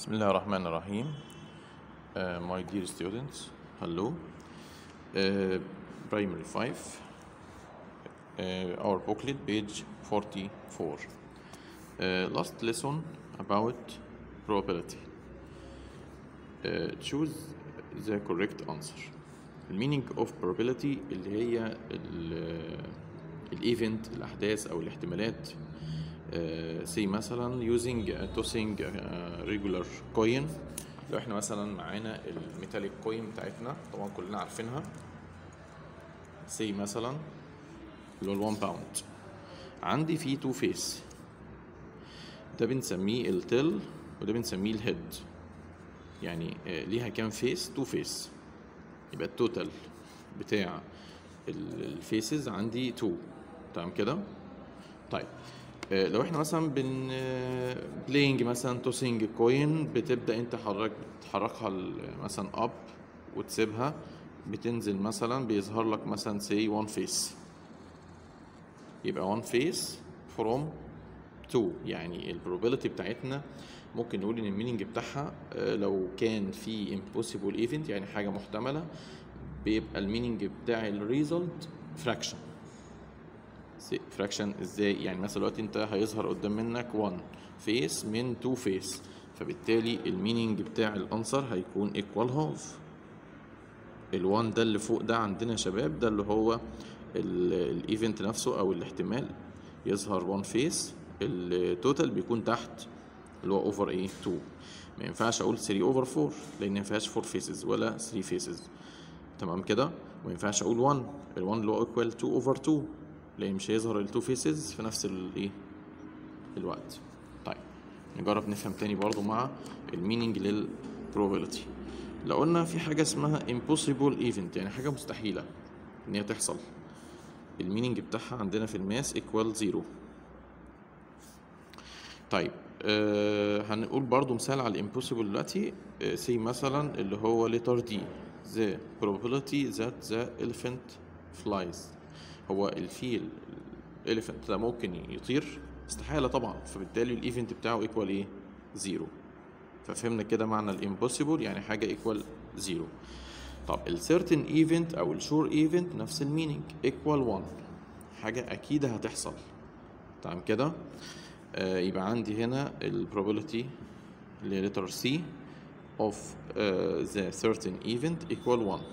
بسم الله الرحمن الرحيم uh, my dear students hello uh, primary 5 uh, our booklet page 44 uh, last lesson about probability uh, choose the correct answer the meaning of probability اللي هي الايفنت الاحداث او الاحتمالات سي مثلا using a tossing a regular coin لو احنا مثلا معانا الميتاليك كوين بتاعتنا طبعا كلنا عارفينها سي مثلا اللي هو 1 باوند عندي فيه تو فيس ده بنسميه التل وده بنسميه الهيد يعني آه، ليها كام فيس تو فيس يبقى التوتال بتاع الفيسز عندي 2 تمام كده طيب آه، لو احنا مثلا بن بلاينج مثلا توسينج كوين بتبدا انت حضرتك تحركها ل- مثلا اب وتسيبها بتنزل مثلا بيظهر لك مثلا سي 1 فيس يبقى 1 فيس فروم 2 يعني البروبابيلتي بتاعتنا ممكن نقول ان الميننج بتاعها آه، لو كان في impossible event يعني حاجه محتمله بيبقى الميننج بتاع الريزلت فراكشن فراكشن ازاي يعني مثلا دلوقتي انت هيظهر قدام منك 1 فيس من 2 فيس فبالتالي الميننج بتاع الانسر هيكون ايكوال هاف ال1 ده اللي فوق ده عندنا يا شباب ده اللي هو الايفنت نفسه او الاحتمال يظهر 1 فيس التوتال بيكون تحت اللي هو اوفر ايه 2 ما ينفعش اقول 3 اوفر 4 لان ما فيهاش 4 فيسز ولا 3 فيسز تمام كده وما ينفعش اقول 1 ال1 اللي هو ايكوال 2 اوفر 2 لان مش هيظهر ال 2 فيسز في نفس الايه الوقت طيب نجرب نفهم تاني برضو مع الميننج للبروبابيلتي لو قلنا في حاجة اسمها impossible event يعني حاجة مستحيلة ان هي تحصل الميننج بتاعها عندنا في الماس equal zero طيب آه هنقول برضو مثال على الامبوسيبل دلوقتي آه سي مثلا اللي هو letter D the probability that the elephant flies هو الفيل الاليفنت ده ممكن يطير استحالة طبعا فبالتالي الايفنت بتاعه ايكوال ايه زيرو ففهمنا كده معنى الامبوسيبل يعني حاجة ايكوال زيرو طب السيرتن ايفنت او الشور ايفنت نفس المينينج ايكوال 1 حاجة اكيد هتحصل تمام كده آه يبقى عندي هنا البروبابيلتي اللي هي letter C of uh, the certain event equal 1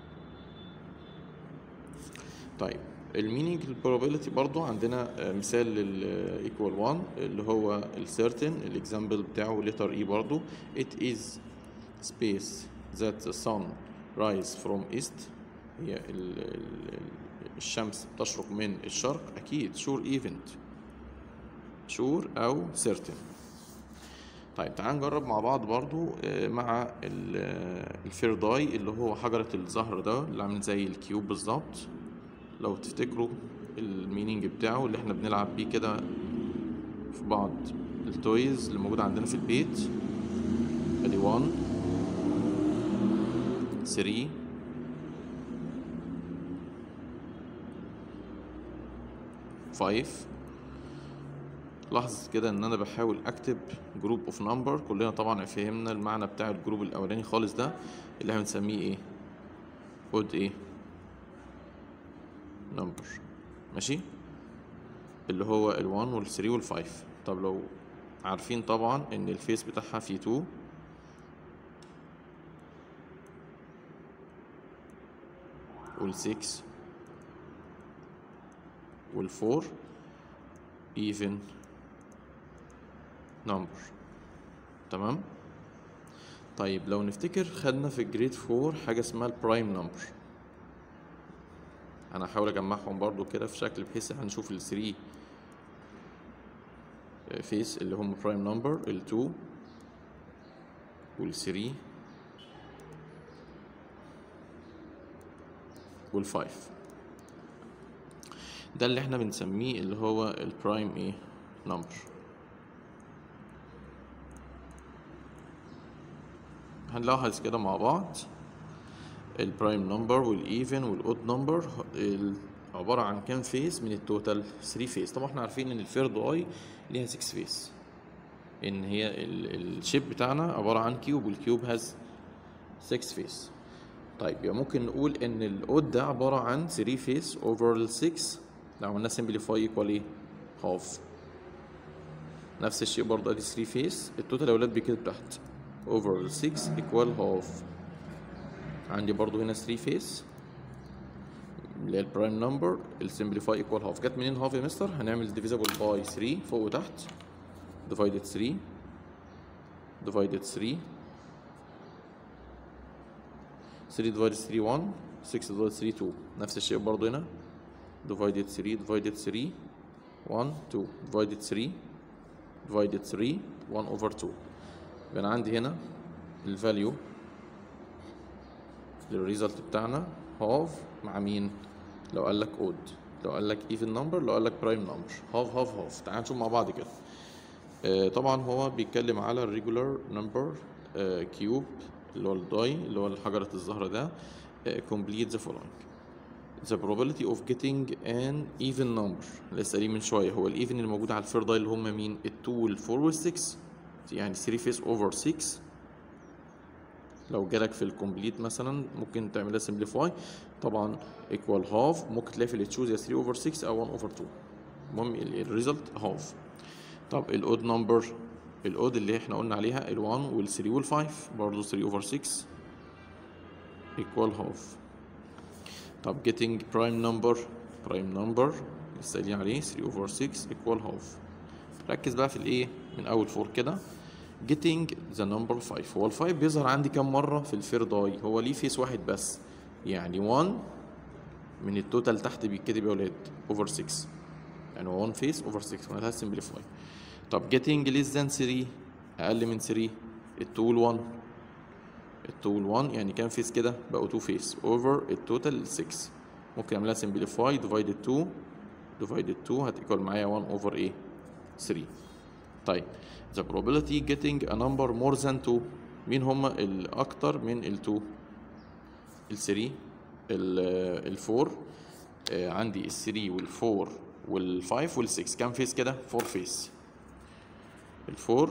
طيب المينينج البروبابيلتي برضو عندنا آه، مثال لل equal 1 اللي هو ال certain الاكزامبل بتاعه letter E برضو it is space that the sun rise from east هي ال ال الشمس تشرق من الشرق أكيد sure event sure أو certain طيب تعال نجرب مع بعض برضو آه، مع ال- آه، الفيرداي اللي هو حجرة الزهر ده اللي عامل زي الكيوب بالظبط لو تفتكروا المينينج بتاعه اللي احنا بنلعب بيه كده في بعض التويز اللي موجودة عندنا في البيت ادي 1 3 5 لاحظ كده ان انا بحاول اكتب جروب اوف نمبر كلنا طبعا فهمنا المعنى بتاع الجروب الاولاني خالص ده اللي احنا بنسميه ايه اود ايه نمبر ماشي اللي هو ال1 وال3 وال5 طب لو عارفين طبعا ان الفيس بتاعها فيه 2 وال6 وال4 even number تمام طيب لو نفتكر خدنا في الجريد 4 حاجة اسمها البرايم نمبر انا هحاول اجمعهم برضو كده في شكل بحيث احنا نشوف ال 3 فيس اللي هم برايم نمبر ال 2 وال 3 وال 5 ده اللي احنا بنسميه اللي هو البرايم ايه نمبر هنلاحظ كده مع بعض البرايم نمبر والايفن والاود نمبر عبارة عن كام فيس من التوتال 3 فيس طبعا احنا عارفين ان الفيرد اي ليها 6 فيس ان هي الشيب بتاعنا عباره عن كيوب والكيوب هاز 6 فيس طيب يبقى ممكن نقول ان الاود ده عباره عن 3 فيس اوفر ال 6 لو عملنا سمبليفاي ايكوال ايه هاف نفس الشيء برضه ادي 3 فيس التوتال يا ولاد بكده تحت اوفر 6 ايكوال هاف عندي برضه هنا 3 فيس اللي هي البرايم نمبر السمبليفاي ايكوال هاف جت منين هاف يا مستر هنعمل ديفيزبل باي 3 فوق وتحت ديفايدد 3 ديفايدد 3 3 ديفايدد 3 1 6 ديفايدد 3 2 نفس الشيء برضه هنا divided 3 divided 3 1 2 divided 3 divided 3 1 over 2 يبقى انا عندي هنا الفاليو للريزلت بتاعنا half مع مين لو قال لك odd لو قال لك even number لو قال لك prime number half half half تعال نشوف مع بعض كده آه طبعا هو بيتكلم على الريجولار نمبر كيوب اللي هو الداي اللي هو الحجرة الزهرة ده آه complete the following the probability of getting an even number لسه قايلين من شويه هو الايفن اللي موجود على الفير داي اللي هم مين ال 2 وال 4 وال 6 يعني 3 فيس اوفر 6 لو جالك في الكومبليت مثلا ممكن تعملها سمبليفاي طبعا ايكوال هاف ممكن تلاقي في اللي تشوز يا 3 اوفر 6 او 1 اوفر 2 المهم الريزلت هاف طب الاود نمبر الاود اللي احنا قلنا عليها ال 1 وال 3 وال 5 برضه 3 اوفر 6 ايكوال هاف طب getting prime number prime number لسه قايلين عليه 3 over 6 equal half ركز بقى في الايه من اول فور كده getting the number 5 هو ال 5 بيظهر عندي كام مره في الفير داي هو ليه فيس واحد بس يعني 1 من التوتال تحت بيتكتب يا ولاد over 6 يعني 1 فيس over 6 وانا simplify طب getting less than 3 اقل من 3 ال 2 وال 1 التول 1 يعني كام فيس كده بقوا 2 فيس اوفر التوتال 6 ممكن اعملها سمبليفاي ديفايدد 2 ديفايدد 2 هتيكوال معايا 1 اوفر ايه 3 طيب the probability getting a number more than 2 مين هما الاكتر من ال 2 ال 3 ال 4 آه عندي ال 3 وال 4 وال 5 وال 6 كام فيس كده 4 فيس ال 4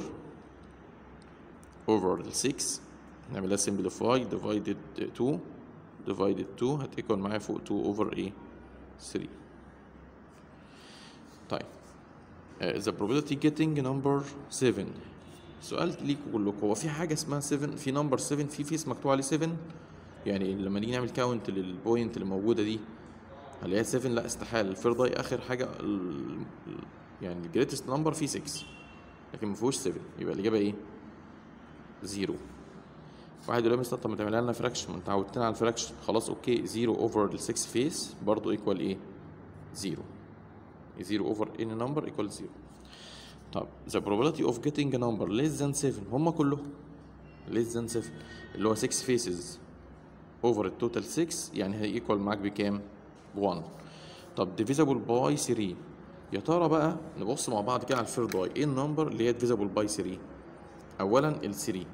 اوفر ال 6 نعملها simplify divided 2 divided 2 هتيكون معايا فوق 2 over ايه 3 طيب uh, the probability getting number 7 سؤال ليكوا كلكم هو في حاجة اسمها 7 في نمبر 7 في فيس مكتوب عليه 7 يعني لما نيجي نعمل كاونت للبوينت اللي موجودة دي هلاقيها 7 لا استحالة الفير داي آخر حاجة ال... يعني الجريتست نمبر فيه 6 لكن ما فيهوش 7 يبقى الإجابة ايه؟ 0 واحد يقول لي مستر طب ما تعملها لنا فراكشن ما انت عودتنا على الفراكشن خلاص اوكي 0 اوفر ال 6 فيس برضه ايكوال ايه 0 0 اوفر any نمبر ايكوال 0 طب the probability of getting a number less than 7 هم كلهم less than 7 اللي هو 6 فيسز اوفر التوتال 6 يعني هي ايكوال معاك بكام 1 طب divisible باي 3 يا ترى بقى نبص مع بعض كده على الفير داي ايه النمبر اللي هي divisible باي 3 اولا ال 3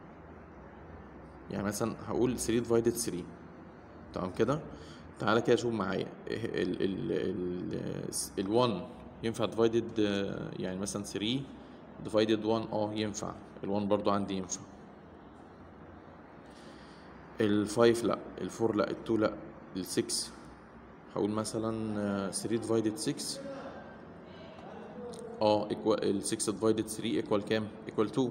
يعني مثلا هقول 3 ديفايدد 3 تمام كده تعالى كده شوف معايا ال ال ال ال 1 ينفع ديفايدد يعني مثلا 3 ديفايدد 1 اه ينفع ال 1 برضو عندي ينفع ال 5 لا ال 4 لا ال 2 لا ال 6 هقول مثلا 3 ديفايدد 6 اه ايكوال ال 6 ديفايدد 3 ايكوال كام؟ ايكوال 2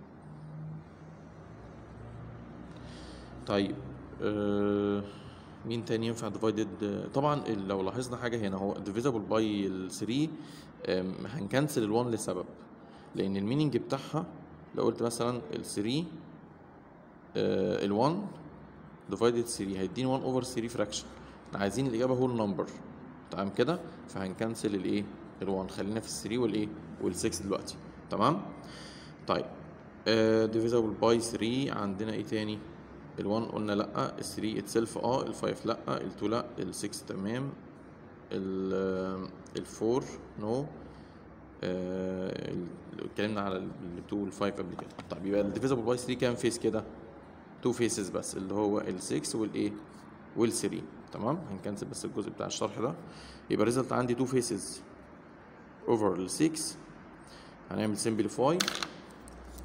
طيب آه مين تاني ينفع ديفايدد طبعا لو لاحظنا حاجه هنا هو ديفيزبل باي ال 3 هنكنسل ال 1 لسبب لان الميننج بتاعها لو قلت مثلا ال 3 ال 1 ديفايدد 3 هيديني 1 اوفر 3 فراكشن احنا عايزين الاجابه هول نمبر تمام كده فهنكنسل الايه ال 1 خلينا في ال 3 والايه وال 6 دلوقتي تمام طيب ديفيزبل باي 3 عندنا ايه تاني ال 1 قلنا لا ال 3 اتسلف اه ال 5 لا ال 2 لا ال 6 تمام ال 4 نو اتكلمنا على ال 2 وال 5 قبل كده طيب يبقى الديفيزبل باي 3 كام فيس كده 2 فيسز بس اللي هو ال 6 والايه وال 3 تمام هنكنسل بس الجزء بتاع الشرح ده يبقى الريزلت عندي 2 فيسز اوفر ال 6 هنعمل سمبليفاي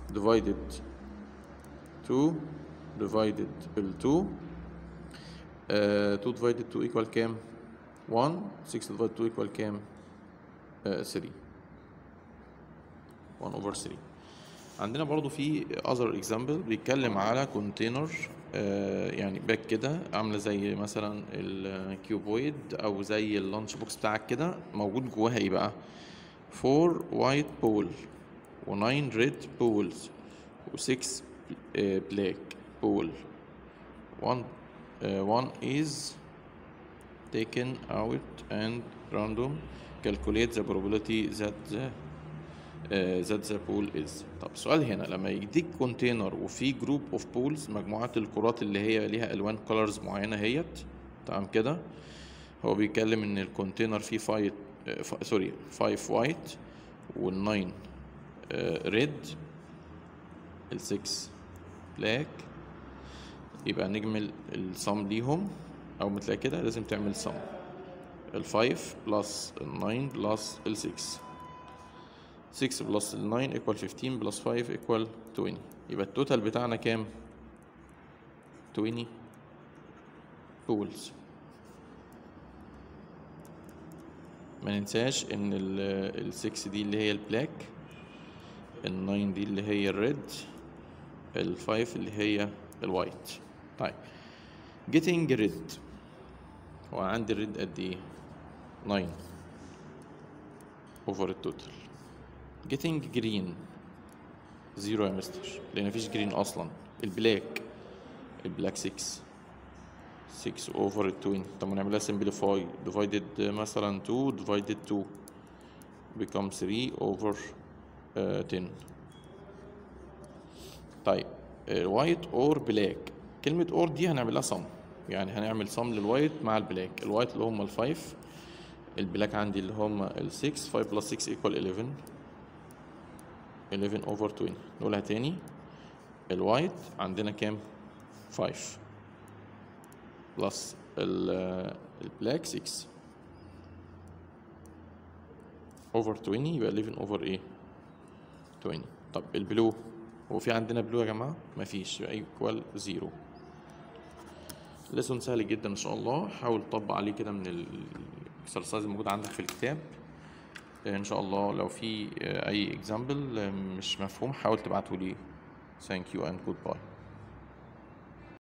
divided 2 divided ال 2 آه 2 divided 2 equal كام 1 6 divided 2 equal كام آه 3 1 over 3 عندنا برضو في other example بيتكلم على container آه يعني باك كده عاملة زي مثلا الكيوبويد أو زي اللانش بوكس بتاعك كده موجود جواها ايه بقى 4 white ball و 9 red balls و 6 آه black ball one uh, one is taken out and random calculate the probability that the uh, that the pool is طب سؤال هنا لما يديك كونتينر وفي جروب اوف بولز مجموعات الكرات اللي هي ليها الوان كولرز معينه هيت تمام كده هو بيتكلم ان الكونتينر فيه فايت سوري 5 وايت وال9 ريد ال6 بلاك يبقى نجمل الصم ليهم او مثل كده لازم تعمل صم ال5 بلس ال9 بلس ال6 6 بلس ال 9 equal 15 بلس 5 equal 20 يبقى التوتال بتاعنا كام 20 بولز ما ننساش ان ال 6 دي اللي هي البلاك ال 9 دي اللي هي الريد ال 5 اللي هي الوايت طيب getting red هو عندي الريد قد ايه 9 over التوتال getting green زيرو يا مستر لان مفيش جرين اصلا البلاك البلاك 6 6 over 20 طب نعملها simplify divided مثلا 2 divided 2 become 3 over uh, 10 طيب وايت اور بلاك كلمة اور دي هنعملها صم يعني هنعمل صم للوايت مع البلاك الوايت اللي هم الفايف البلاك عندي اللي هم السكس 5 بلس 6 equal 11 11 over 20 نقولها تاني الوايت عندنا كام 5 بلس البلاك 6 over 20 يبقى 11 over ايه 20 طب البلو هو في عندنا بلو يا جماعه مفيش يبقى ايكوال زيرو لسون سهل جدا ان شاء الله حاول تطبق عليه كده من الاكسرسايز الموجود عندك في الكتاب ان شاء الله لو في اي اكزامبل مش مفهوم حاول تبعته لي ثانك يو اند جود باي